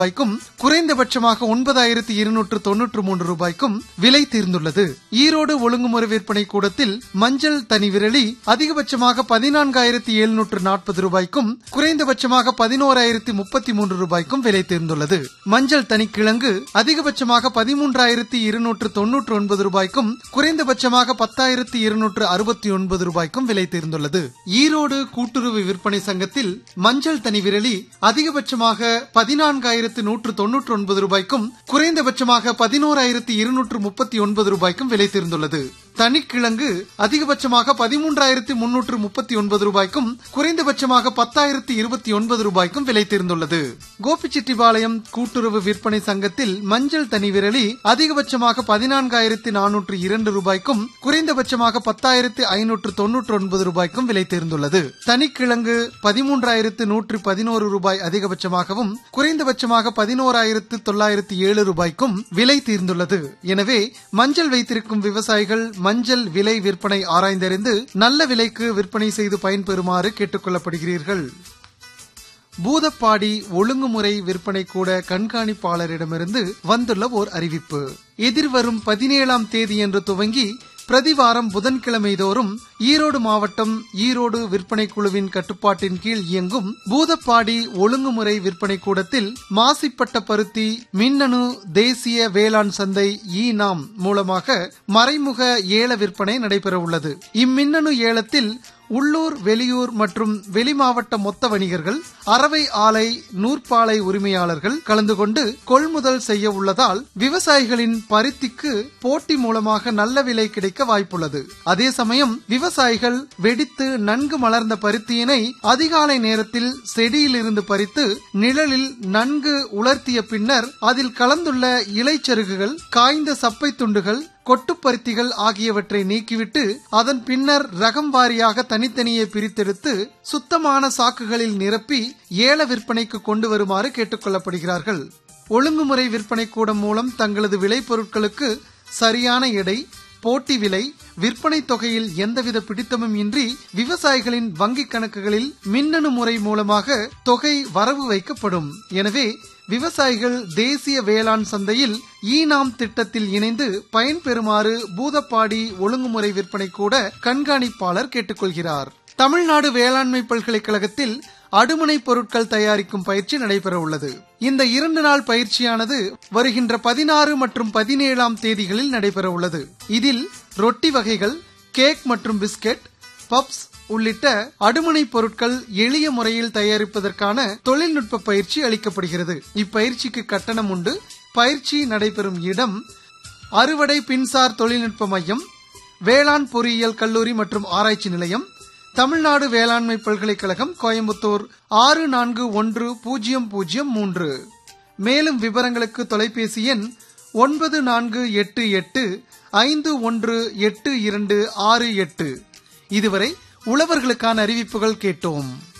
ரூபாய்க்கும் குறைந்தபட்சமாக ஒன்பதாயிரத்தி இருநூற்று தொன்னூற்று மூன்று ரூபாய்க்கும் விலை தீர்ந்துள்ளது ஈரோடு ஒழுங்குமுறை விற்பனை கூடத்தில் மஞ்சள் தனி விரலி அதிகபட்சமாக பதினான்காயிரத்தி எழுநூற்று நாற்பது ரூபாய்க்கும் குறைந்தபட்சமாக பதினோராயிரத்தி முப்பத்தி மூன்று ரூபாய்க்கும் விலை தீர்ந்துள்ளது மஞ்சள் தனிக்கிழங்கு அதிகபட்சமாக பதிமூன்றாயிரத்தி இருநூற்று தொன்னூற்று ஒன்பது ரூபாய்க்கும் குறைந்தபட்சமாக பத்தாயிரத்தி இருநூற்று அறுபத்தி ஒன்பது ரூபாய்க்கும் விலை தீர்ந்துள்ளது ஈரோடு கூட்டுறவு விற்பனை சங்கத்தில் மஞ்சள் தனி விரலி அதிகபட்சமாக பதினான்காயிரத்து நூற்று தொன்னூற்று ஒன்பது ரூபாய்க்கும் குறைந்தபட்சமாக பதினோராயிரத்தி இருநூற்று முப்பத்தி ஒன்பது ரூபாய்க்கும் விலை தீர்ந்துள்ளது தனிக்கிழங்கு அதிகபட்சமாக பதிமூன்றாயிரத்தி முன்னூற்று முப்பத்தி ஒன்பது ரூபாய்க்கும் குறைந்தபட்சமாக பத்தாயிரத்தி இருபத்தி ஒன்பது ரூபாய்க்கும் விலை தீர்ந்துள்ளது கோபிச்செட்டிப்பாளையம் கூட்டுறவு விற்பனை சங்கத்தில் மஞ்சள் தனி விரலி அதிகபட்சமாக பதினான்காயிரத்தி நானூற்று இரண்டு ரூபாய்க்கும் குறைந்தபட்சமாக பத்தாயிரத்தி ஐநூற்று தொன்னூற்று ஒன்பது ரூபாய்க்கும் விலை தீர்ந்துள்ளது தனிக்கிழங்கு பதிமூன்றாயிரத்து நூற்று பதினோரு ரூபாய் அதிகபட்சமாகவும் குறைந்தபட்சமாக பதினோராயிரத்து தொள்ளாயிரத்தி ஏழு ரூபாய்க்கும் விலை தீர்ந்துள்ளது எனவே மஞ்சள் வைத்திருக்கும் விவசாயிகள் மஞ்சள் விலை விற்பனை ஆராய்ந்தறிந்து நல்ல விலைக்கு விற்பனை செய்து பயன்பெறுமாறு கேட்டுக் கொள்ளப்படுகிறீர்கள் பூதப்பாடி ஒழுங்குமுறை விற்பனை கூட கண்காணிப்பாளரிடமிருந்து வந்துள்ள ஓர் அறிவிப்பு எதிர்வரும் பதினேழாம் தேதியன்று துவங்கி பிரதிவாரம் புதன்கிழமை தோறும் ஈரோடு மாவட்டம் ஈரோடு விற்பனை குழுவின் கட்டுப்பாட்டின் கீழ் இயங்கும் பூதப்பாடி ஒழுங்குமுறை விற்பனை கூடத்தில் மாசிப்பட்ட பருத்தி மின்னணு தேசிய வேளாண் சந்தை ஈ நாம் மூலமாக மறைமுக ஏல விற்பனை நடைபெற உள்ளது இம்மின்னணு ஏலத்தில் உள்ளூர் வெளியூர் மற்றும் வெளிமாவட்ட மொத்த வணிகர்கள் அரவை ஆலை நூற்பாலை உரிமையாளர்கள் கலந்து கொண்டு கொள்முதல் செய்ய உள்ளதால் விவசாயிகளின் பருத்திக்கு போட்டி மூலமாக நல்ல விலை கிடைக்க வாய்ப்புள்ளது அதே சமயம் விவசாயிகள் வெடித்து நன்கு மலர்ந்த பருத்தியினை அதிகாலை நேரத்தில் செடியிலிருந்து பறித்து நிழலில் நன்கு உலர்த்திய பின்னர் அதில் கலந்துள்ள இலைச்சருகுகள் காய்ந்த சப்பை துண்டுகள் கொட்டுப்பருத்திகள் ஆகியவற்றை நீக்கிவிட்டு அதன் பின்னர் ரகம் வாரியாக தனித்தனியே பிரித்தெடுத்து சுத்தமான சாக்குகளில் நிரப்பி ஏல விற்பனைக்கு கொண்டு வருமாறு கேட்டுக்கொள்ளப்படுகிறார்கள் ஒழுங்குமுறை விற்பனை கூடம் மூலம் தங்களது விளைபொருட்களுக்கு சரியான எடை போட்டி விலை விற்பனை தொகையில் எந்தவித பிடித்தமும் இன்றி விவசாயிகளின் வங்கிக் கணக்குகளில் மின்னணு முறை மூலமாக தொகை வரவு வைக்கப்படும் எனவே விவசாயிகள் தேசிய வேளாண் சந்தையில் ஈனாம் திட்டத்தில் இணைந்து பயன்பெறுமாறு பூதப்பாடி ஒழுங்குமுறை விற்பனை கூட கண்காணிப்பாளர் கேட்டுக்கொள்கிறார் தமிழ்நாடு வேளாண்மை பல்கலைக்கழகத்தில் அடுமனை பொருட்கள் தயாரிக்கும் பயிற்சி நடைபெற உள்ளது இந்த இரண்டு நாள் பயிற்சியானது வருகின்ற பதினாறு மற்றும் பதினேழாம் தேதிகளில் நடைபெற உள்ளது இதில் ரொட்டி வகைகள் கேக் மற்றும் பிஸ்கெட் பப்ஸ் உள்ளிட்ட அடுமனை பொருட்கள் எளிய முறையில் தயாரிப்பதற்கான தொழில்நுட்ப பயிற்சி அளிக்கப்படுகிறது இப்பயிற்சிக்கு கட்டணம் உண்டு பயிற்சி நடைபெறும் இடம் அறுவடை பின்சார் தொழில்நுட்ப மையம் வேளாண் பொறியியல் கல்லூரி மற்றும் ஆராய்ச்சி நிலையம் தமிழ்நாடு வேளாண்மை பல்கலைக்கழகம் கோயம்புத்தூர் ஆறு நான்கு ஒன்று பூஜ்ஜியம் பூஜ்ஜியம் மூன்று மேலும் விவரங்களுக்கு தொலைபேசி எண் ஒன்பது நான்கு எட்டு எட்டு ஐந்து ஒன்று எட்டு இரண்டு ஆறு எட்டு இதுவரை உழவர்களுக்கான அறிவிப்புகள் கேட்டோம்